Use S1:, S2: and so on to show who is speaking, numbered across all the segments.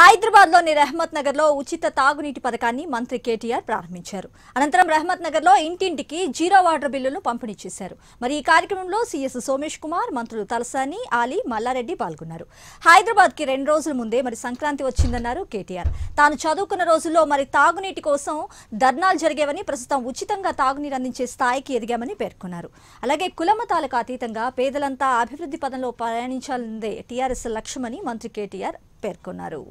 S1: హైదరాబాద్ లోని రెహమత్ నగర్ లో ఉచిత తాగునీటి పథకాన్ని మంత్రి కేటీఆర్ ప్రారంభించారు అనంతరం రెహమత్ నగర్ లో ఇంటింటికి జీరో వాటర్ బిల్లులు పంపిణీ చేశారు మరి ఈ కార్యక్రమంలో సీఎస్ సోమేష్ కుమార్ మంత్రులు తలసాని ఆలీ మల్లారెడ్డి పాల్గొన్నారు హైదరాబాద్ కి రెండు రోజుల ముందే మరి సంక్రాంతి వచ్చిందన్నారు కేటీఆర్ తాను చదువుకున్న రోజుల్లో మరి తాగునీటి కోసం ధర్నాలు జరిగేవని ప్రస్తుతం ఉచితంగా తాగునీరు అందించే స్థాయికి ఎదిగామని పేర్కొన్నారు అలాగే కులమతాలకు అతీతంగా పేదలంతా అభివృద్ధి పదంలో ప్రయాణించాలన్నదే టీఆర్ఎస్ లక్ష్యమని మంత్రి కేటీఆర్ పేర్కొన్నారు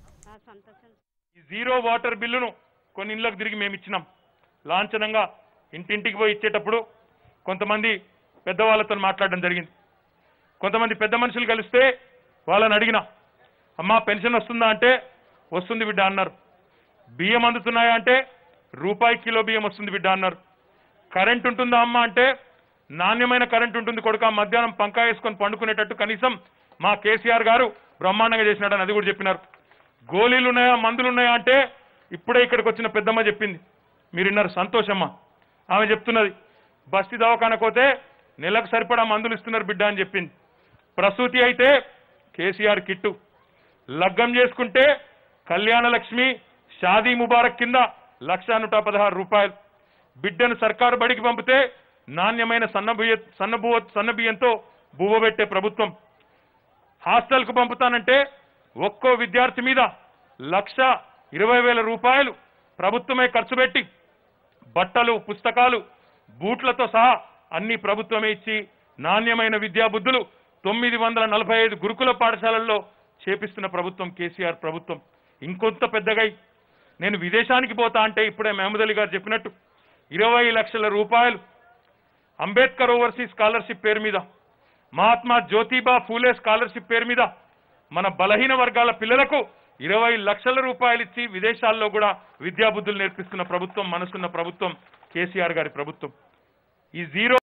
S2: ఈ జీరో వాటర్ బిల్లును కొన్ని ఇళ్లకు తిరిగి మేము ఇచ్చినాం లాంఛనంగా ఇంటింటికి పోయి ఇచ్చేటప్పుడు కొంతమంది పెద్దవాళ్ళతో మాట్లాడడం జరిగింది కొంతమంది పెద్ద మనుషులు కలిస్తే వాళ్ళని అడిగిన అమ్మా పెన్షన్ వస్తుందా అంటే వస్తుంది బిడ్డ అన్నారు బియ్యం అందుతున్నాయా అంటే రూపాయి కిలో బియ్యం వస్తుంది బిడ్డ అన్నారు కరెంట్ ఉంటుందా అమ్మా అంటే నాణ్యమైన కరెంట్ ఉంటుంది కొడుక మధ్యాహ్నం పంకా వేసుకొని పండుకునేటట్టు కనీసం మా కేసీఆర్ గారు బ్రహ్మాండంగా చేసినాడని అది కూడా చెప్పినారు గోళీలు ఉన్నాయా మందులు ఉన్నాయా అంటే ఇప్పుడే ఇక్కడికి వచ్చిన పెద్దమ్మ చెప్పింది మీరు విన్నారు సంతోషమ్మ ఆమె చెప్తున్నది బస్తీ దవాఖానకు పోతే నెలకు సరిపడా మందులు ఇస్తున్నారు బిడ్డ అని చెప్పింది ప్రసూతి అయితే కేసీఆర్ కిట్టు లగ్గం చేసుకుంటే కళ్యాణ లక్ష్మి షాదీ ముబారక్ కింద లక్ష నూట పదహారు రూపాయలు బిడ్డను సర్కారు బడికి పంపితే నాణ్యమైన సన్నబియ్య సన్నబువ సన్నబియ్యంతో బువ్వ పెట్టే ప్రభుత్వం హాస్టల్కు పంపుతానంటే ఒక్కో విద్యార్థి మీద లక్ష ఇరవై వేల రూపాయలు ప్రభుత్వమే ఖర్చు పెట్టి బట్టలు పుస్తకాలు బూట్లతో సహా అన్ని ప్రభుత్వమే ఇచ్చి నాణ్యమైన విద్యా బుద్ధులు తొమ్మిది వందల నలభై ఐదు గురుకుల పాఠశాలల్లో చేపిస్తున్న ప్రభుత్వం కేసీఆర్ ప్రభుత్వం ఇంకొంత పెద్దగా నేను విదేశానికి పోతా అంటే ఇప్పుడే మహమూద్ అలీ గారు చెప్పినట్టు ఇరవై లక్షల రూపాయలు అంబేద్కర్ ఓవర్సీస్ స్కాలర్షిప్ పేరు మీద మహాత్మా జ్యోతిబా ఫూలే స్కాలర్షిప్ పేరు మీద మన బలహీన వర్గాల పిల్లలకు ఇరవై లక్షల రూపాయలు ఇచ్చి విదేశాల్లో కూడా విద్యాబుద్ధులు నేర్పిస్తున్న ప్రభుత్వం మనసున్న ప్రభుత్వం కేసీఆర్ గారి ప్రభుత్వం ఈ జీరో